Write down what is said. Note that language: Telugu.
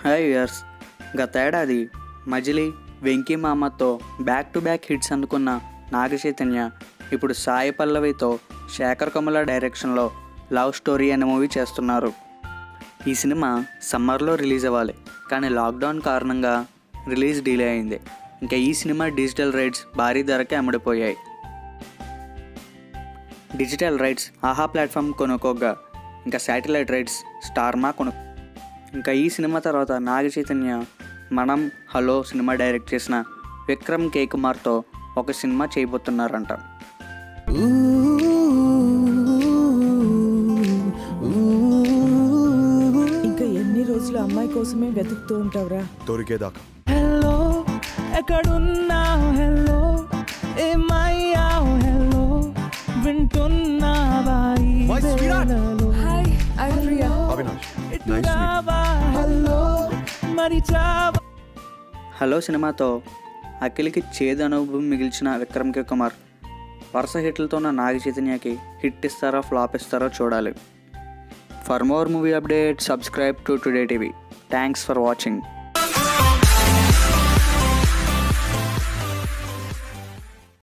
హాయ్ ఇయర్స్ గతేడాది మజిలీ వెంకీ మామతో బ్యాక్ టు బ్యాక్ హిట్స్ అందుకున్న నాగ చైతన్య ఇప్పుడు సాయి పల్లవితో శేఖర్ కమల డైరెక్షన్లో లవ్ స్టోరీ అనే మూవీ చేస్తున్నారు ఈ సినిమా సమ్మర్లో రిలీజ్ అవ్వాలి కానీ లాక్డౌన్ కారణంగా రిలీజ్ డిలే అయింది ఇంకా ఈ సినిమా డిజిటల్ రైట్స్ భారీ ధరకే అమ్ముడిపోయాయి డిజిటల్ రైట్స్ ఆహా ప్లాట్ఫామ్ కొనుక్కోగా ఇంకా శాటిలైట్ రైట్స్ స్టార్మా కొను ఇంకా ఈ సినిమా తర్వాత నాగ చైతన్య మనం హలో సినిమా డైరెక్ట్ చేసిన విక్రమ్ కే కుమార్తో ఒక సినిమా చేయబోతున్నారంట ఇంకా ఎన్ని రోజులు అమ్మాయి కోసమే వెతుకుతూ ఉంటావురా దొరికేదాకా హలో ఎక్కడున్నావు హలో ఏమయ్యావు హలో వింటున్నావా ఈ My sweetheart. వేళలో? హాయ్ ఐ ప్రియా అవినాష్ ఇటు నైస్ రావా హలో మరి చావా హలో సినిమాతో అఖిల్కి చేదు అనుభవం మిగిల్చిన విక్రమ్ కే కుమార్ వరుస హిట్లతో ఉన్న నాగ చైతన్యకి హిట్ ఇస్తారో ఫ్లాప్ ఇస్తారో చూడాలి for more movie update subscribe to today TV thanks for watching